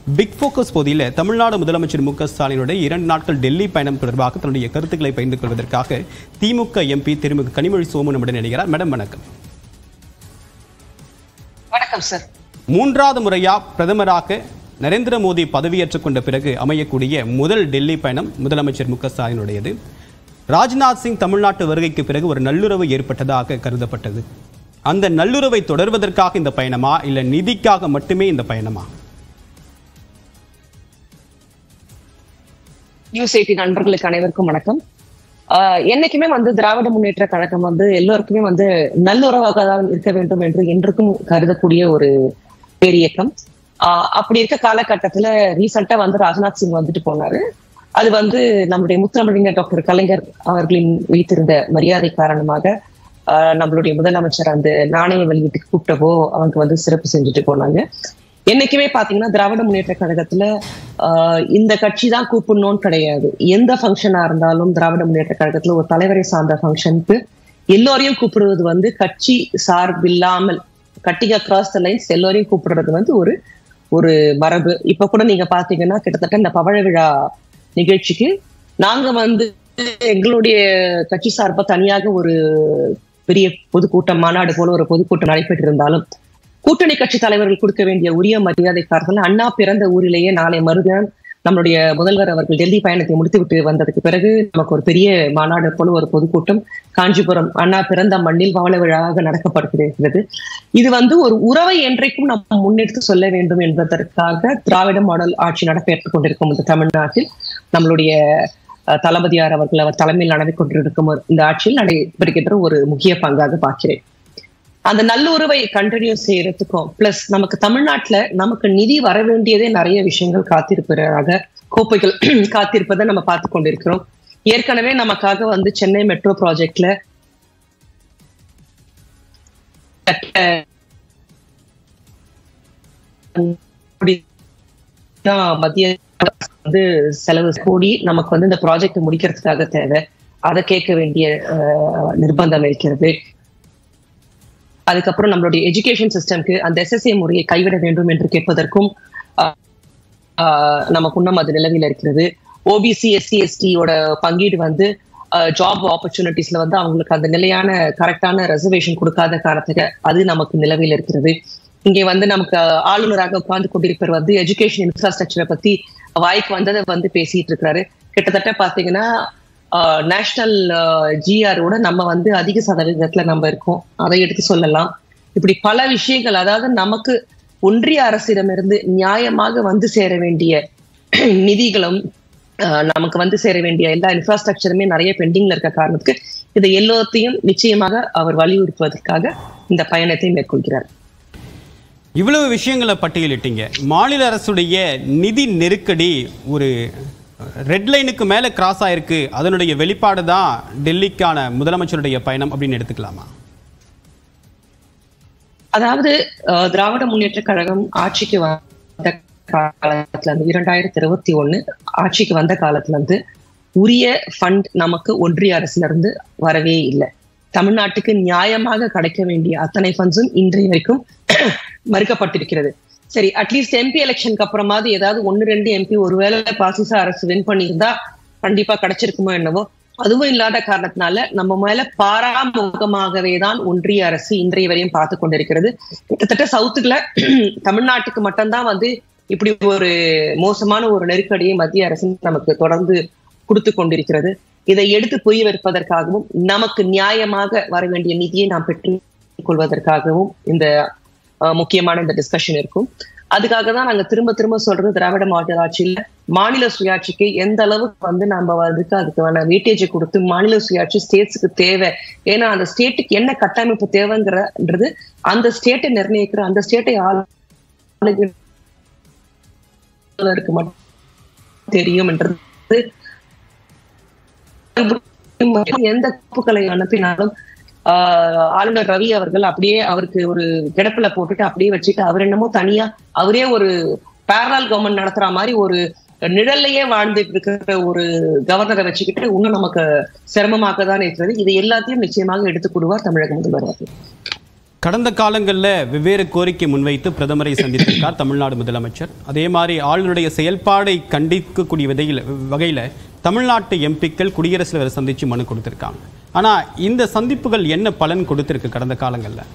big focus பகுதியில் தமிழ்நாடு முதலமைச்சர் மு க ஸ்டாலினுடைய இரண்டு நாட்கள் டெல்லி பயணம் தொடர்பாக தன்னுடைய கருத்துக்களை பகிர்ந்து கொள்வதற்காக திமுக எம்பி திருமிகு கனிமொழி சோமு நம்முடன் இணைகிறார் மேடம் வணக்கம் வணக்கம் சார் மூன்றாவது முறையா பிரதமராக நரேந்திர மோடி பதவியேற்றுக் கொண்ட பிறகு அமையக்கூடிய முதல் டெல்லி பயணம் முதலமைச்சர் மு க ஸ்டாலினுடையது ராஜ்நாத் சிங் தமிழ்நாட்டு வருகைக்கு பிறகு ஒரு நல்லுறவு ஏற்பட்டதாக கருதப்பட்டது அந்த நல்லுறவை தொடர்வதற்காக இந்த பயணமா இல்ல நிதிக்காக மட்டுமே இந்த பயணமா நியூஸ் எயிட்டி நண்பர்களுக்கு அனைவருக்கும் வணக்கம் ஆஹ் என்னைக்குமே வந்து திராவிட முன்னேற்ற கழகம் வந்து எல்லோருக்குமே வந்து நல்லுறவாக தான் இருக்க வேண்டும் என்று என்றுக்கும் கருதக்கூடிய ஒரு பேரியக்கம் ஆஹ் அப்படி இருக்க காலகட்டத்துல ரீசெண்டா வந்து ராஜ்நாத் சிங் வந்துட்டு போனாரு அது வந்து நம்முடைய முத்தமிழிஞர் டாக்டர் கலைஞர் அவர்களின் வைத்திருந்த மரியாதை காரணமாக ஆஹ் நம்மளுடைய முதலமைச்சர் அந்த நாணய வெளியீட்டுக்கு கூப்பிட்டவோ அவங்க வந்து சிறப்பு செஞ்சுட்டு போனாங்க என்னைக்குமே பாத்தீங்கன்னா திராவிட முன்னேற்ற கழகத்துல ஆஹ் இந்த கட்சி தான் கூப்பிடணும்னு கிடையாது எந்த ஃபங்க்ஷனா இருந்தாலும் திராவிட முன்னேற்ற கழகத்துல ஒரு தலைவரை சார்ந்த ஃபங்க்ஷனுக்கு எல்லோரையும் கூப்பிடுவது வந்து கட்சி சார்பில்லாமல் கட்டிங் அக்ராஸ் த லைன்ஸ் எல்லோரையும் கூப்பிடுறது வந்து ஒரு ஒரு மரபு இப்ப கூட நீங்க பாத்தீங்கன்னா கிட்டத்தட்ட இந்த பவழ விழா நிகழ்ச்சிக்கு நாங்க வந்து எங்களுடைய கட்சி சார்பா தனியாக ஒரு பெரிய பொதுக்கூட்டம் மாநாடு போல ஒரு பொதுக்கூட்டம் நடைபெற்றிருந்தாலும் கூட்டணி கட்சி தலைவர்கள் கொடுக்க வேண்டிய உரிய மரியாதை காரணம் அண்ணா பிறந்த ஊரிலேயே நாளை மறுதினம் நம்மளுடைய முதல்வர் அவர்கள் டெல்லி பயணத்தை முடித்துவிட்டு வந்ததுக்கு பிறகு நமக்கு ஒரு பெரிய மாநாடு போல ஒரு பொதுக்கூட்டம் காஞ்சிபுரம் அண்ணா பிறந்த மண்ணில் பவள விழாவாக நடக்கப்படுகிறது இது வந்து ஒரு உறவை என்றைக்கும் நாம் முன்னெடுத்து சொல்ல வேண்டும் என்பதற்காக திராவிட மாடல் ஆட்சி நடைபெற்றுக் கொண்டிருக்கும் இந்த தமிழ்நாட்டில் நம்மளுடைய அஹ், தளபதியார் அவர்கள் அவர் தலைமையில் நடந்து கொண்டிருக்கும் ஒரு- இந்த ஆட்சியில் நடைபெறுகின்ற ஒரு முக்கிய பங்காக பார்க்கிறேன் அந்த நல்லுறவை கண்டினியூ செய்யறதுக்கும் பிளஸ் நமக்கு தமிழ்நாட்டுல நமக்கு நிதி வர வேண்டியதே நிறைய விஷயங்கள் காத்திருப்பதாக கோப்பைகள் காத்திருப்பதை நம்ம பார்த்து கொண்டிருக்கிறோம் ஏற்கனவே நமக்காக வந்து சென்னை மெட்ரோ ப்ராஜெக்ட்ல மத்திய அரசு வந்து செலவு கூடி நமக்கு வந்து இந்த ப்ராஜெக்ட் முடிக்கிறதுக்காக தேவை அதை கேட்க வேண்டிய அஹ், நிர்பந்தம் இருக்கிறது அதுக்கப்புறம் நம்மளுடைய எஜுகேஷன் சிஸ்டம்க்கு அந்த எஸ்எஸ்ஏ முறையை கைவிட வேண்டும் என்று கேட்பதற்கும் ஆஹ், ஆஹ், நமக்கு இன்னும் அது நிலவில் இருக்கிறது ஓபிசி எஸ்சி எஸ்டியோட பங்கீடு வந்து ஜாப் ஆப்பர்ச்சுனிட்டிஸ்ல வந்து அவங்களுக்கு அந்த நிலையான கரெக்டான ரெசர்வேஷன் கொடுக்காத காரணத்துக்கு அது நமக்கு நிலவில் இருக்கிறது இங்கே வந்து நமக்கு ஆளுநராக உட்கார்ந்து கொண்டிருப்பவர் வந்து எஜுகேஷன் இன்ஃப்ராஸ்ட்ரக்சரை பத்தி வாய்க்கு வந்ததை வந்து பேசிட்டு இருக்காரு கிட்டத்தட்ட பாத்தீங்கன்னா நேஷனல் ஜிஆரோட நம்ம வந்து அதிக சதவீதத்துல நம்ம இருக்கோம் அதை எடுத்து சொல்லலாம் இப்படி பல விஷயங்கள் அதாவது நமக்கு ஒன்றிய அரசிடமிருந்து நியாயமாக வந்து சேர வேண்டிய நிதிகளும் ஆஹ், நமக்கு வந்து சேர வேண்டிய எல்லா இன்ஃப்ராஸ்ட்ரக்சருமே நிறைய பெண்டிங்ல இருக்க காரணத்துக்கு இதை எல்லாத்தையும் நிச்சயமாக அவர் வலியுறுத்துவதற்காக இந்த பயணத்தை மேற்கொள்கிறார் இவ்வளவு விஷயங்களை பட்டியலிட்டீங்க மாநில அரசுடைய நிதி நெருக்கடி ஒரு ரெட் லைனுக்கு மேலே கிராஸ் ஆயிருக்கு அதனுடைய வெளிப்பாடு தான் டெல்லிக்கான முதலமைச்சருடைய பயணம் அப்படின்னு எடுத்துக்கலாமா அதாவது அஹ், திராவிட முன்னேற்ற கழகம் ஆட்சிக்கு வந்த காலத்துல இருந்து இரண்டாயிரத்தி இருபத்தி ஒண்ணு ஆட்சிக்கு வந்த காலத்துல இருந்து உரிய ஃபண்ட் நமக்கு ஒன்றிய அரசுல இருந்து வரவே இல்லை தமிழ்நாட்டுக்கு நியாயமாக கிடைக்க வேண்டிய அத்தனை ஃபண்ட்ஸும் இன்றைய வரைக்கும் மறுக்கப்பட்டிருக்கிறது சரி அட்லீஸ்ட் எம்பி எலெக்ஷனுக்கு அப்புறமாவது ஏதாவது ஒன்னு ரெண்டு எம்பி ஒருவேளை பாசிச அரசு வின் பண்ணியிருந்தா கண்டிப்பா கிடைச்சிருக்குமோ என்னவோ அதுவும் இல்லாத காரணத்தினால நம்ம மேல பாராமுகமாகவே தான் ஒன்றிய அரசு இன்றைய வரையும் பார்த்து கொண்டிருக்கிறது கிட்டத்தட்ட சவுத்துக்குள்ள தமிழ்நாட்டுக்கு மட்டும்தான் வந்து இப்படி ஒரு மோசமான ஒரு நெருக்கடியை மத்திய அரசு நமக்கு தொடர்ந்து கொடுத்து கொண்டிருக்கிறது இதை எடுத்து புரிய வைப்பதற்காகவும் நமக்கு நியாயமாக வர வேண்டிய நிதியை நாம் பெற்றுக் கொள்வதற்காகவும் இந்த அஹ், முக்கியமான இந்த டிஸ்கஷன் இருக்கும் அதுக்காக தான் நாங்க திரும்ப திரும்ப சொல்றது திராவிட மாடல் ஆட்சியில மாநில சுயாட்சிக்கு எந்த அளவுக்கு வந்து நம்ம அதுக்கு அதுக்கான வெயிட்டேஜை கொடுத்து மாநில சுயாட்சி ஸ்டேட்ஸுக்கு தேவை ஏன்னா அந்த ஸ்டேட்டுக்கு என்ன கட்டமைப்பு தேவைங்கிறன்றது அந்த ஸ்டேட்டை நிர்ணயிக்கிற அந்த ஸ்டேட்டை ஆளுகிறவருக்கு மட்டும் தெரியும் என்றது எந்த கோப்புகளை அனுப்பினாலும் ஆஹ் ஆளுநர் ரவி அவர்கள் அப்படியே அவருக்கு ஒரு கிடப்புல போட்டுட்டு அப்படியே வச்சுட்டு அவர் என்னமோ தனியா அவரே ஒரு பேரலால் கவர்மெண்ட் நடத்துற மாதிரி ஒரு நிழல்லையே வாழ்ந்துட்டு இருக்கிற ஒரு கவர்னரை வச்சுக்கிட்டு இன்னும் நமக்கு சிரமமாக தான் இருக்கிறது இது எல்லாத்தையும் நிச்சயமாக எடுத்துக் கொடுவார் தமிழக முதல்வர் அவர்கள் கடந்த காலங்களில் வெவ்வேறு கோரிக்கை முன்வைத்து பிரதமரை சந்தித்திருக்கார் தமிழ்நாடு முதலமைச்சர் அதே மாதிரி ஆளுநருடைய செயல்பாடை கண்டிக்கக்கூடிய விதையில் வகையில் தமிழ்நாட்டு எம்பிக்கள் குடியரசுத் தலைவரை சந்தித்து மனு கொடுத்திருக்காங்க ஆனால் இந்த சந்திப்புகள் என்ன பலன் கொடுத்திருக்கு கடந்த காலங்களில்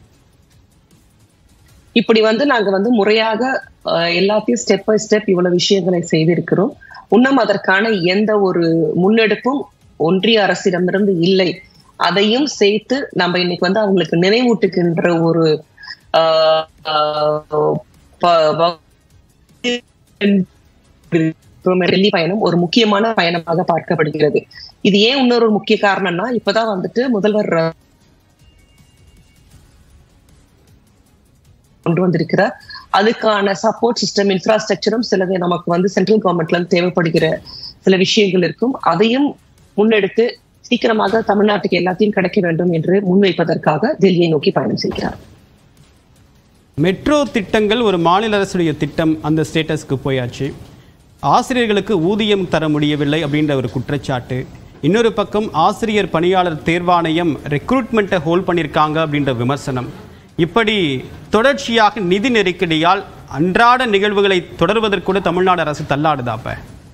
இப்படி வந்து நாங்க வந்து முறையாக அஹ், எல்லாத்தையும் ஸ்டெப் பை ஸ்டெப் இவ்வளவு விஷயங்களை செய்திருக்கிறோம் இன்னும் அதற்கான எந்த ஒரு முன்னெடுப்பும் ஒன்றிய அரசிடமிருந்து இல்லை அதையும் சேர்த்து நம்ம இன்னைக்கு வந்து அவங்களுக்கு நினைவூட்டுகின்ற ஒரு ஆஹ், ஆஹ், ப- வ- டெல்லி பயணம் ஒரு முக்கியமான பயணமாக பார்க்கப்படுகிறது இது ஏன் இன்னொரு முக்கிய காரணம்னா இப்பதான் வந்துட்டு முதல்வர் கொண்டு வந்திருக்கிறார் அதுக்கான சப்போர்ட் சிஸ்டம் இன்ஃப்ராஸ்ட்ரக்சரும் சிலது நமக்கு வந்து சென்ட்ரல் கவர்மெண்ட்ல இருந்து தேவைப்படுகிற சில விஷயங்கள் இருக்கும் அதையும் முன்னெடுத்து சீக்கிரமாக தமிழ்நாட்டுக்கு எல்லாத்தையும் கிடைக்க வேண்டும் என்று முன்வைப்பதற்காக டெல்லியை நோக்கி பயணம் செய்கிறார் மெட்ரோ திட்டங்கள் ஒரு மாநில அரசுடைய திட்டம் அந்த ஸ்டேட்டஸ்க்கு போயாச்சு ஆசிரியர்களுக்கு ஊதியம் தர முடியவில்லை அப்படின்ற ஒரு குற்றச்சாட்டு இன்னொரு பக்கம் ஆசிரியர் பணியாளர் தேர்வாணையம் ரெக்ரூட்மெண்ட்டை ஹோல்ட் பண்ணியிருக்காங்க அப்படின்ற விமர்சனம் இப்படி தொடர்ச்சியாக நிதி நெருக்கடியால் அன்றாட நிகழ்வுகளை தொடர்வதற்கூட தமிழ்நாடு அரசு தள்ளாடுதாப்ப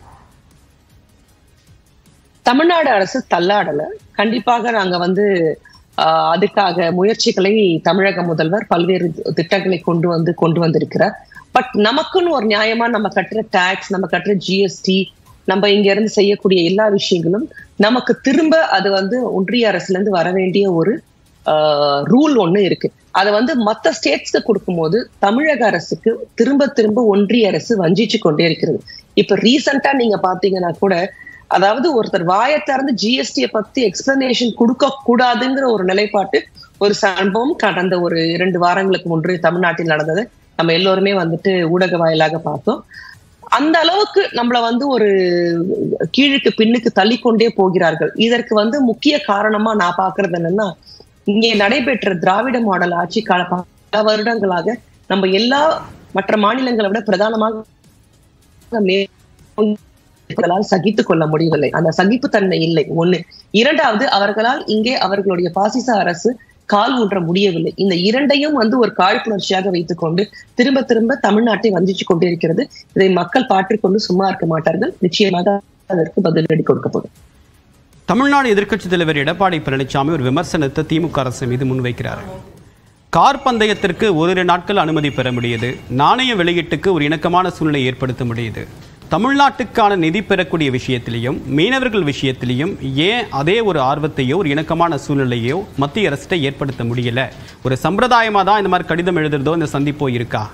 தமிழ்நாடு அரசு தள்ளாடல கண்டிப்பாக நாங்க வந்து ஆஹ், அதுக்காக முயற்சிகளை தமிழக முதல்வர் பல்வேறு திட்டங்களை கொண்டு வந்து கொண்டு வந்திருக்கிறார் பட் நமக்குன்னு ஒரு நியாயமா நம்ம கட்டுற டாக்ஸ் நம்ம கட்டுற ஜிஎஸ்டி நம்ம இங்க இருந்து செய்யக்கூடிய எல்லா விஷயங்களும் நமக்கு திரும்ப அது வந்து ஒன்றிய அரசுல இருந்து வர வேண்டிய ஒரு ரூல் ஒண்ணு இருக்கு அதை வந்து மத்த ஸ்டேட்ஸ்க்கு கொடுக்கும்போது தமிழக அரசுக்கு திரும்ப திரும்ப ஒன்றிய அரசு வஞ்சிச்சு கொண்டே இருக்கிறது இப்ப ரீசெண்டா நீங்க பாத்தீங்கன்னா கூட அதாவது ஒருத்தர் வாயை திறந்து ஜிஎஸ்டியை பத்தி எக்ஸ்பிளனேஷன் கொடுக்க கூடாதுங்கிற ஒரு நிலைப்பாட்டு ஒரு சம்பவம் கடந்த ஒரு இரண்டு வாரங்களுக்கு முன்பு தமிழ்நாட்டில் நடந்தது நம்ம எல்லோருமே வந்துட்டு ஊடக வாயிலாக பார்த்தோம் அந்த அளவுக்கு நம்மள வந்து ஒரு கீழுக்கு பின்னுக்கு தள்ளிக்கொண்டே போகிறார்கள் இதற்கு வந்து முக்கிய காரணமா நான் பாக்குறது என்னன்னா இங்கே நடைபெற்ற திராவிட மாடல் ஆட்சி கால பல வருடங்களாக நம்ம எல்லா மற்ற மாநிலங்களை விட பிரதானமாக மே- அவர்களால் சகித்துக் கொள்ள முடியவில்லை அந்த சகிப்புத்தன்மை இல்லை ஒண்ணு இரண்டாவது அவர்களால் இங்கே அவர்களுடைய பாசிச அரசு கால் ஊன்ற முடியவில்லை இந்த இரண்டையும் வந்து ஒரு காழ்ப்புணர்ச்சியாக வைத்துக்கொண்டு திரும்ப திரும்ப தமிழ்நாட்டை வஞ்சிச்சு கொண்டே இருக்கிறது இதை மக்கள் பாற்றிக்கொண்டு சும்மா இருக்க மாட்டார்கள் நிச்சயமாக அதற்கு பதிலடி கொடுக்கப்படும் தமிழ்நாடு எதிர்க்கட்சித் தலைவர் எடப்பாடி பழனிசாமி ஒரு விமர்சனத்தை திமுக அரசு மீது முன்வைக்கிறார் கார் பந்தயத்திற்கு ஓரிரு நாட்கள் அனுமதி பெற முடியுது நாணய வெளியீட்டுக்கு ஒரு இணக்கமான சூழ்நிலை ஏற்படுத்த முடியுது தமிழ்நாட்டுக்கான நிதி பெறக்கூடிய விஷயத்திலையும் மீனவர்கள் விஷயத்திலையும் ஏன் அதே ஒரு ஆர்வத்தையோ ஒரு இணக்கமான சூழ்நிலையோ மத்திய அரசிட்ட ஏற்படுத்த முடியல ஒரு சம்பிரதாயமாக தான் இந்த மாதிரி கடிதம் எழுதுறதோ இந்த சந்திப்போ இருக்கா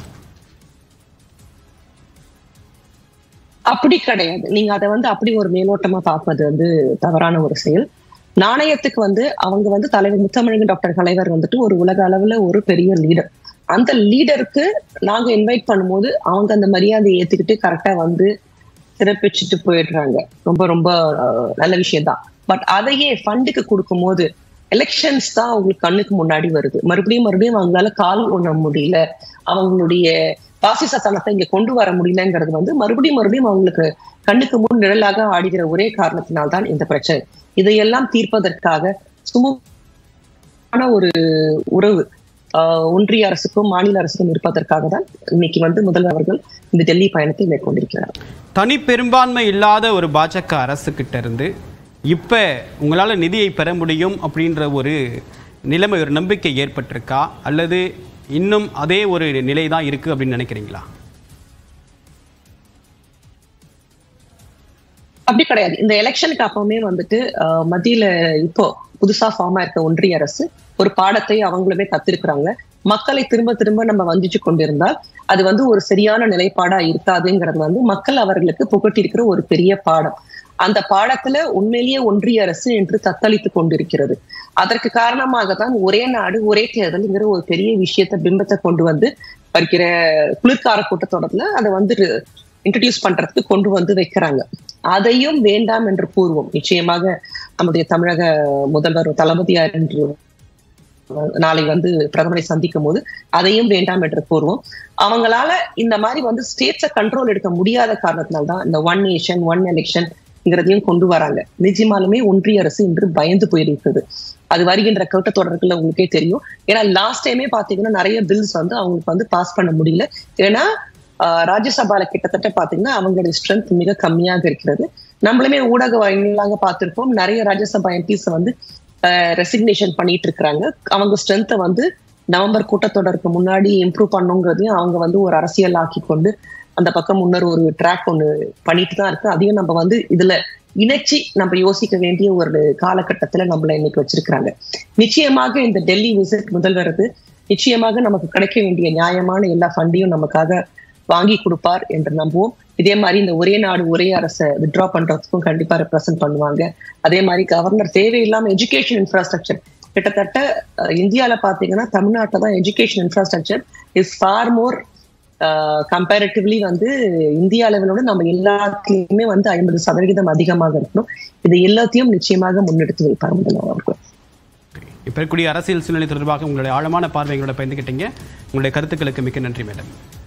அப்படி கிடையாது நீங்க அதை வந்து அப்படி ஒரு மேலோட்டமா பார்ப்பது வந்து தவறான ஒரு செயல் நாணயத்துக்கு வந்து அவங்க வந்து தலைவர் முத்தமிழன் டாக்டர் கலைவர் வந்துட்டு ஒரு உலக அளவுல ஒரு பெரிய லீடர் அந்த லீடருக்கு நாங்க இன்வைட் பண்ணும்போது அவங்க அந்த மரியாதையை ஏத்துக்கிட்டு கரெக்டா வந்து சிறப்பிச்சுட்டு போயிடுறாங்க ரொம்ப ரொம்ப அஹ், நல்ல விஷயம் தான் பட் அதையே ஃபண்டுக்கு கொடுக்கும்போது எலெக்ஷன்ஸ் தான் அவங்களுக்கு கண்ணுக்கு முன்னாடி வருது மறுபடியும் மறுபடியும் அவங்களால கால் ஒண்ண முடியல அவங்களுடைய பாசிசத்தனத்தை இங்க கொண்டு வர முடியலங்கிறது வந்து மறுபடியும் மறுபடியும் அவங்களுக்கு கண்ணுக்கு முன் நிழலாக ஆடுகிற ஒரே காரணத்தினால்தான் இந்த பிரச்சனை இதையெல்லாம் தீர்ப்பதற்காக சுமூகமான ஒரு உறவு ஆஹ், ஒன்றிய அரசுக்கும் மாநில அரசுக்கும் இருப்பதற்காக தான் இன்னைக்கு வந்து முதல்வர் அவர்கள் இந்த டெல்லி பயணத்தை மேற்கொண்டிருக்கிறார் தனி பெரும்பான்மை இல்லாத ஒரு பாஜக அரசுக்கிட்ட இருந்து இப்போ உங்களால் நிதியை பெற முடியும் அப்படின்ற ஒரு நிலைமை ஒரு நம்பிக்கை ஏற்பட்டிருக்கா அல்லது இன்னும் அதே ஒரு நிலை தான் இருக்குது அப்படின்னு நினைக்கிறீங்களா அப்படி கிடையாது இந்த எலெக்ஷனுக்கு அப்பவுமே வந்துட்டு ஆஹ், மத்தியில இப்போ புதுசா ஃபார்ம் ஆயிருக்க ஒன்றிய அரசு ஒரு பாடத்தை அவங்களுமே கத்திருக்கிறாங்க மக்களை திரும்ப திரும்ப நம்ம வஞ்சிச்சு கொண்டிருந்தால் அது வந்து ஒரு சரியான நிலைப்பாடா இருக்காதுங்கிறது வந்து மக்கள் அவர்களுக்கு புகட்டியிருக்கிற ஒரு பெரிய பாடம் அந்த பாடத்துல உண்மையிலேயே ஒன்றிய அரசு என்று தத்தளித்து கொண்டிருக்கிறது அதற்கு காரணமாக தான் ஒரே நாடு ஒரே தேர்தல்ங்கிற ஒரு பெரிய விஷயத்தை பிம்பத்தை கொண்டு வந்து வருகிற குளிர்கால கூட்டத்தொடர்ல அதை வந்து இன்ட்ரடியூஸ் பண்றதுக்கு கொண்டு வந்து வைக்கிறாங்க அதையும் வேண்டாம் என்று கூறுவோம் நிச்சயமாக நம்முடைய தமிழக முதல்வர் தளபதியார் என்று நாளை வந்து பிரதமரை சந்திக்கும் போது அதையும் வேண்டாம் என்று கூறுவோம் அவங்களால இந்த மாதிரி வந்து ஸ்டேட்ஸை கண்ட்ரோல் எடுக்க முடியாத காரணத்தினால்தான் இந்த ஒன் நேஷன் ஒன் எலெக்ஷன் ங்கிறதையும் கொண்டு வராங்க நிஜமாலுமே ஒன்றிய அரசு இன்று பயந்து போயிருக்கிறது அது வருகின்ற கூட்டத்தொடர்கள் உங்களுக்கே தெரியும் ஏன்னா லாஸ்ட் டைமே பாத்தீங்கன்னா நிறைய பில்ஸ் வந்து அவங்களுக்கு வந்து பாஸ் பண்ண முடியல ஏன்னா ஆஹ், ராஜ்யசபால கிட்டத்தட்ட பாத்தீங்கன்னா அவங்களுடைய ஸ்ட்ரென்த் மிக கம்மியாக இருக்கிறது நம்மளுமே ஊடக வாயிலாக பார்த்திருப்போம் நிறைய ராஜ்யசபா எம்பிஸ் வந்து ரெசிக்னேஷன் பண்ணிட்டு இருக்கிறாங்க அவங்க ஸ்ட்ரென்த்தை வந்து நவம்பர் கூட்டத்தொடருக்கு முன்னாடி இம்ப்ரூவ் பண்ணுங்கிறதையும் அவங்க வந்து ஒரு அரசியல் ஆக்கி கொண்டு அந்த பக்கம் முன்னர் ஒரு ட்ராக் ஒன்று பண்ணிட்டு தான் இருக்கு அதையும் நம்ம வந்து இதுல இணைச்சி நம்ம யோசிக்க வேண்டிய ஒரு காலகட்டத்துல நம்மள இன்னைக்கு வச்சிருக்கிறாங்க நிச்சயமாக இந்த டெல்லி விசிட் முதல்வரது நிச்சயமாக நமக்கு கிடைக்க வேண்டிய நியாயமான எல்லா ஃபண்டையும் நமக்காக வாங்கி கொடுப்பார் என்று நம்புவோம் இதே மாதிரி இந்த ஒரே நாடு ஒரே அரசை வித்ட்ரா பண்றதுக்கும் கண்டிப்பா ரெப்ரசென்ட் பண்ணுவாங்க அதே மாதிரி கவர்னர் தேவையில்லாம எஜுகேஷன் இன்ஃப்ராஸ்ட்ரக்சர் கிட்டத்தட்ட அஹ், இந்தியால பாத்தீங்கன்னா தமிழ்நாட்டில் தான் education infrastructure is far more comparatively வந்து இந்திய அளவிலோட நம்ம எல்லாத்துலயுமே வந்து ஐம்பது சதவிகிதம் அதிகமாக இருக்கணும் இது எல்லாத்தையும் நிச்சயமாக முன்னெடுத்து வைப்பார் முதல்வர் அவர்கள் இப்போ இருக்கக்கூடிய அரசியல் சூழ்நிலை தொடர்பாக உங்களுடைய ஆழமான பார்வை எங்களோட பயந்துக்கிட்டீங்க உங்களுடைய கருத்துக்களுக்கு மிக்க நன்றி மேடம்